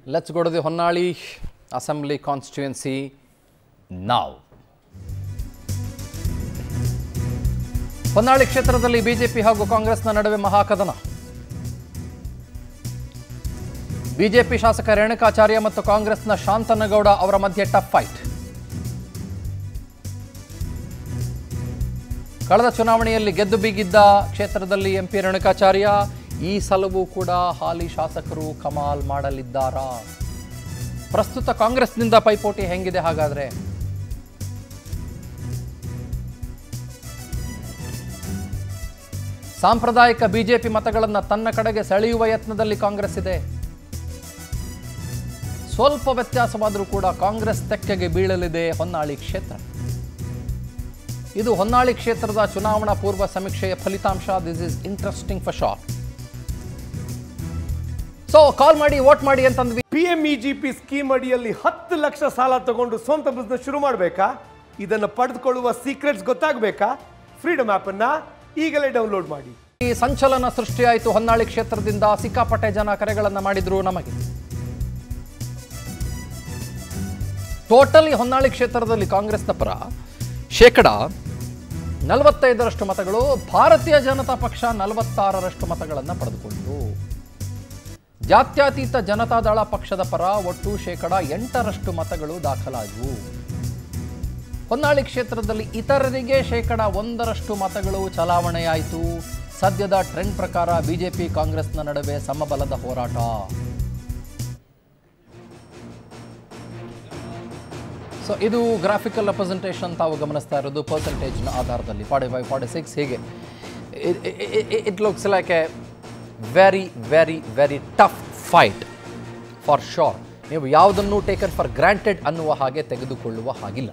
Let's go to the Honnali Assembly constituency now. Honnali ಕ್ಷೇತ್ರದಲ್ಲಿ BJP ಹಾಗೂ ಕಾಂಗ್ರೆಸ್ನ ನಡುವೆ ಮಹಾಕದನ ಬಿಜೆಪಿ ಶಾಸಕ ರೇಣುಕಾಚಾರ್ಯ ಮತ್ತು ಕಾಂಗ್ರೆಸ್ನ ಶಾಂತನಗೌಡ ಅವರ ಮಧ್ಯೆ ಟಫ್ ಫೈಟ್ ಕಳೆದ ಚುನಾವಣೆಯಲ್ಲಿ ಗೆದ್ದು ಬೀಗಿದ್ದ ಕ್ಷೇತ್ರದಲ್ಲಿ ಎಂಪಿ ರೇಣುಕಾಚಾರ್ಯ ಈ ಸಲವೂ ಕೂಡ ಹಾಲಿ ಶಾಸಕರು ಕಮಾಲ್ ಮಾಡಲಿದ್ದಾರಾ ಪ್ರಸ್ತುತ ಕಾಂಗ್ರೆಸ್ನಿಂದ ಪೈಪೋಟಿ ಹೆಂಗಿದೆ ಹಾಗಾದ್ರೆ ಸಾಂಪ್ರದಾಯಿಕ ಬಿಜೆಪಿ ಮತಗಳನ್ನು ತನ್ನ ಕಡೆಗೆ ಸೆಳೆಯುವ ಯತ್ನದಲ್ಲಿ ಕಾಂಗ್ರೆಸ್ ಇದೆ ಸ್ವಲ್ಪ ವ್ಯತ್ಯಾಸವಾದರೂ ಕೂಡ ಕಾಂಗ್ರೆಸ್ ತೆಕ್ಕೆಗೆ ಬೀಳಲಿದೆ ಹೊನ್ನಾಳಿ ಕ್ಷೇತ್ರ ಇದು ಹೊನ್ನಾಳಿ ಕ್ಷೇತ್ರದ ಚುನಾವಣಾ ಪೂರ್ವ ಸಮೀಕ್ಷೆಯ ಫಲಿತಾಂಶ this is interesting for short so call ಮಾಡಿ ವೋಟ್ ಮಾಡಿ ಅಂತಂದ್ವಿ P M E G P scheme ಅಡಿಯಲ್ಲಿ ಹತ್ತು ಲಕ್ಷ ಸಾಲ ತಗೊಂಡು ಸ್ವಂತ ಬಿಸ್ನೆಸ್ ಶುರು ಮಾಡಬೇಕಾ ಇದನ್ನು ಪಡೆದುಕೊಳ್ಳುವ ಸೀಕ್ರೆಟ್ಸ್ ಗೊತ್ತಾಗಬೇಕಾ ಫ್ರೀಡಮ್ ಆ್ಯಪನ್ನು ಈಗಲೇ ಡೌನ್ಲೋಡ್ ಮಾಡಿ ಈ ಸಂಚಲನ ಸೃಷ್ಟಿಯಾಯಿತು ಹೊನ್ನಾಳಿ ಕ್ಷೇತ್ರದಿಂದ ಸಿಕ್ಕಾಪಟ್ಟೆ ಜನ ಕರೆಗಳನ್ನು ಮಾಡಿದ್ರು ನಮಗೆ ಟೋಟಲಿ ಹೊನ್ನಾಳಿ ಕ್ಷೇತ್ರದಲ್ಲಿ ಕಾಂಗ್ರೆಸ್ನ ಪರ ಶೇಕಡ ನಲವತ್ತೈದರಷ್ಟು ಮತಗಳು ಭಾರತೀಯ ಜನತಾ ಪಕ್ಷ ನಲವತ್ತಾರರಷ್ಟು ಮತಗಳನ್ನು ಪಡೆದುಕೊಂಡಿತು ಜಾತ್ಯತೀತ ಜನತಾದಳ ಪಕ್ಷದ ಪರ ಒಟ್ಟು ಶೇಕಡ ಎಂಟರಷ್ಟು ಮತಗಳು ದಾಖಲಾದವು ಹೊನ್ನಾಳಿ ಕ್ಷೇತ್ರದಲ್ಲಿ ಇತರರಿಗೆ ಶೇಕಡ ಒಂದರಷ್ಟು ಮತಗಳು ಚಲಾವಣೆಯಾಯಿತು ಸದ್ಯದ ಟ್ರೆಂಡ್ ಪ್ರಕಾರ ಬಿಜೆಪಿ ಕಾಂಗ್ರೆಸ್ನ ನಡುವೆ ಸಮಬಲದ ಹೋರಾಟ ಸೊ ಇದು ಗ್ರಾಫಿಕಲ್ ರೆಪ್ರೆಸೆಂಟೇಷನ್ ತಾವು ಗಮನಿಸ್ತಾ ಇರೋದು ಪರ್ಸೆಂಟೇಜ್ನ ಆಧಾರದಲ್ಲಿ ಫಾರ್ಟಿ ಫೈವ್ ಫಾರ್ಟಿ ಸಿಕ್ಸ್ ಹೀಗೆ it looks like a very very very tough fight for sure ನೀವು ಯಾವುದನ್ನು ಟೇಕನ್ ಫಾರ್ ಗ್ರಾಂಟೆಡ್ ಅನ್ನುವ ಹಾಗೆ ತೆಗೆದುಕೊಳ್ಳುವ ಹಾಗಿಲ್ಲ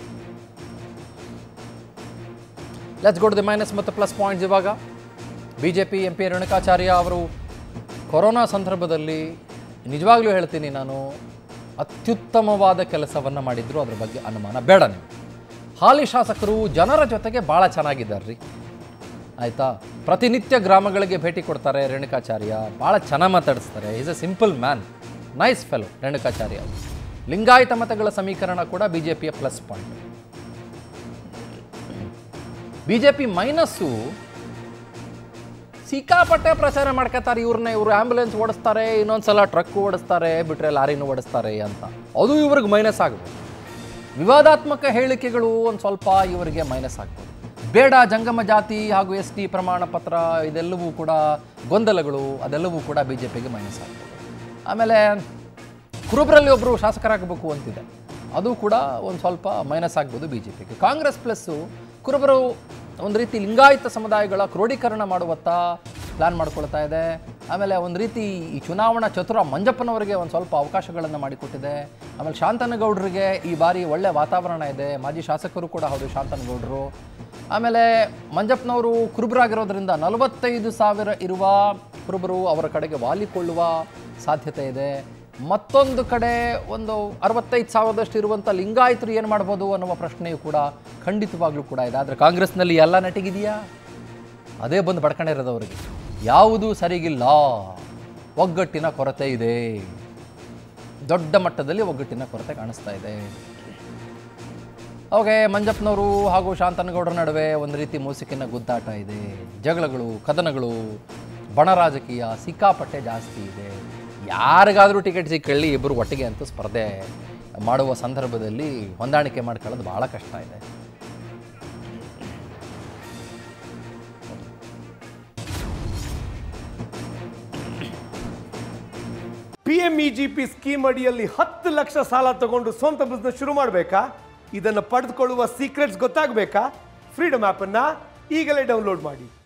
let's go to the minus ಮತ್ತು ಪ್ಲಸ್ ಪಾಯಿಂಟ್ಸ್ ಇವಾಗ B J P M P Renukacharya ಅವರು ಕೊರೋನಾ ಸಂದರ್ಭದಲ್ಲಿ ನಿಜವಾಗ್ಲೂ ಹೇಳ್ತೀನಿ ನಾನು ಅತ್ಯುತ್ತಮವಾದ ಕೆಲಸವನ್ನು ಮಾಡಿದ್ರು ಅದ್ರ ಬಗ್ಗೆ ಅನುಮಾನ ಬೇಡ ನೀವು ಹಾಲಿ ಶಾಸಕರು ಜನರ ಜೊತೆಗೆ ಭಾಳ ಚೆನ್ನಾಗಿದ್ದಾರೆ ರೀ ಆಯಿತಾ ಪ್ರತಿನಿತ್ಯ ಗ್ರಾಮಗಳಿಗೆ ಭೇಟಿ ಕೊಡ್ತಾರೆ ರೇಣುಕಾಚಾರ್ಯ ಭಾಳ ಚೆನ್ನಾಗಿ ಮಾತಾಡಿಸ್ತಾರೆ is a simple man nice fellow Renukacharya ಅವರು ಲಿಂಗಾಯತ ಮತಗಳ ಸಮೀಕರಣ ಕೂಡ ಬಿ ಜೆ ಪಿಯ plus point B J P minus ಸಿಕ್ಕಾಪಟ್ಟೆ ಪ್ರಚಾರ ಮಾಡ್ಕೋತಾರೆ ಇವ್ರನ್ನ ಇವರು ಆ್ಯಂಬುಲೆನ್ಸ್ ಓಡಿಸ್ತಾರೆ ಇನ್ನೊಂದ್ಸಲ ಟ್ರಕ್ ಓಡಿಸ್ತಾರೆ ಬಿಟ್ರೆ ಲಾರಿನೂ ಓಡಿಸ್ತಾರೆ ಅಂತ ಅದು ಇವ್ರಿಗೆ ಮೈನಸ್ ಆಗ್ಬೋದು ವಿವಾದಾತ್ಮಕ ಹೇಳಿಕೆಗಳು ಒಂದು ಸ್ವಲ್ಪ ಇವರಿಗೆ ಮೈನಸ್ ಆಗ್ಬೋದು ಬೇಡ ಜಂಗಮ ಜಾತಿ ಹಾಗೂ ಎಸ್ ಟಿ ಪ್ರಮಾಣ ಪತ್ರ ಇದೆಲ್ಲವೂ ಕೂಡ ಗೊಂದಲಗಳು ಅದೆಲ್ಲವೂ ಕೂಡ ಬಿ ಜೆ ಪಿಗೆ ಮೈನಸ್ ಆಗ್ಬೋದು ಆಮೇಲೆ ಕುರುಬರಲ್ಲಿ ಒಬ್ಬರು ಶಾಸಕರಾಗಬೇಕು ಅಂತಿದೆ ಅದು ಕೂಡ ಒಂದು ಸ್ವಲ್ಪ ಮೈನಸ್ ಆಗ್ಬೋದು ಬಿ ಜೆ ಪಿಗೆ ಕಾಂಗ್ರೆಸ್ ಪ್ಲಸ್ಸು ಕುರುಬರು ಒಂದು ರೀತಿ ಲಿಂಗಾಯತ ಸಮುದಾಯಗಳ ಕ್ರೋಢೀಕರಣ ಮಾಡುವತ್ತ ಪ್ಲ್ಯಾನ್ ಮಾಡ್ಕೊಳ್ತಾ ಇದೆ ಆಮೇಲೆ ಒಂದು ರೀತಿ ಈ ಚುನಾವಣಾ ಚತುರ ಮಂಜಪ್ಪನವರಿಗೆ ಒಂದು ಸ್ವಲ್ಪ ಅವಕಾಶಗಳನ್ನು ಮಾಡಿಕೊಟ್ಟಿದೆ ಆಮೇಲೆ ಶಾಂತನಗೌಡರಿಗೆ ಈ ಬಾರಿ ಒಳ್ಳೆ ವಾತಾವರಣ ಇದೆ ಮಾಜಿ ಶಾಸಕರು ಕೂಡ ಹೌದು ಶಾಂತನಗೌಡರು ಆಮೇಲೆ ಮಂಜಪ್ಪನವರು ಕುರುಬರಾಗಿರೋದ್ರಿಂದ ನಲವತ್ತೈದು ಸಾವಿರ ಇರುವ ಕುರುಬರು ಅವರ ಕಡೆಗೆ ವಾಲಿಕೊಳ್ಳುವ ಸಾಧ್ಯತೆ ಇದೆ ಮತ್ತೊಂದು ಕಡೆ ಒಂದು ಅರವತ್ತೈದು ಸಾವಿರದಷ್ಟು ಇರುವಂಥ ಲಿಂಗಾಯತರು ಏನು ಮಾಡ್ಬೋದು ಅನ್ನುವ ಪ್ರಶ್ನೆಯು ಕೂಡ ಖಂಡಿತವಾಗ್ಲೂ ಕೂಡ ಇದೆ ಆದರೆ ಕಾಂಗ್ರೆಸ್ನಲ್ಲಿ ಎಲ್ಲ ನೆಟ್ಟಿಗಿದೆಯಾ ಅದೇ ಬಂದು ಬಡ್ಕೊಂಡಿರೋದು ಅವರಿಗೆ ಯಾವುದೂ ಸರಿಗಿಲ್ಲ ಒಗ್ಗಟ್ಟಿನ ಕೊರತೆ ಇದೆ ದೊಡ್ಡ ಮಟ್ಟದಲ್ಲಿ ಒಗ್ಗಟ್ಟಿನ ಕೊರತೆ ಕಾಣಿಸ್ತಾ ಇದೆ ಓಕೆ ಮಂಜಪ್ಪನವರು ಹಾಗೂ ಶಾಂತನಗೌಡರ ನಡುವೆ ಒಂದು ರೀತಿ ಮೂಸಿಕಿನ ಗುದ್ದಾಟ ಇದೆ ಜಗಳಗಳು ಕದನಗಳು ಬಣ ರಾಜಕೀಯ ಸಿಕ್ಕಾಪಟ್ಟೆ ಜಾಸ್ತಿ ಇದೆ ಯಾರಿಗಾದರೂ ಟಿಕೆಟ್ ಸಿಕ್ಕಳ್ಳಿ ಇಬ್ಬರು ಒಟ್ಟಿಗೆ ಅಂತೂ ಸ್ಪರ್ಧೆ ಮಾಡುವ ಸಂದರ್ಭದಲ್ಲಿ ಹೊಂದಾಣಿಕೆ ಮಾಡ್ಕೊಳ್ಳೋದು ಭಾಳ ಕಷ್ಟ ಇದೆ P M E G P scheme ಅಡಿಯಲ್ಲಿ ಹತ್ತು ಲಕ್ಷ ಸಾಲ ತಗೊಂಡು ಸ್ವಂತ ಬಿಸ್ನೆಸ್ ಶುರು ಮಾಡಬೇಕಾ ಇದನ್ನು ಪಡೆದುಕೊಳ್ಳುವ ಸೀಕ್ರೆಟ್ಸ್ ಗೊತ್ತಾಗಬೇಕಾ ಫ್ರೀಡಮ್ ಆ್ಯಪನ್ನು ಈಗಲೇ ಡೌನ್ಲೋಡ್ ಮಾಡಿ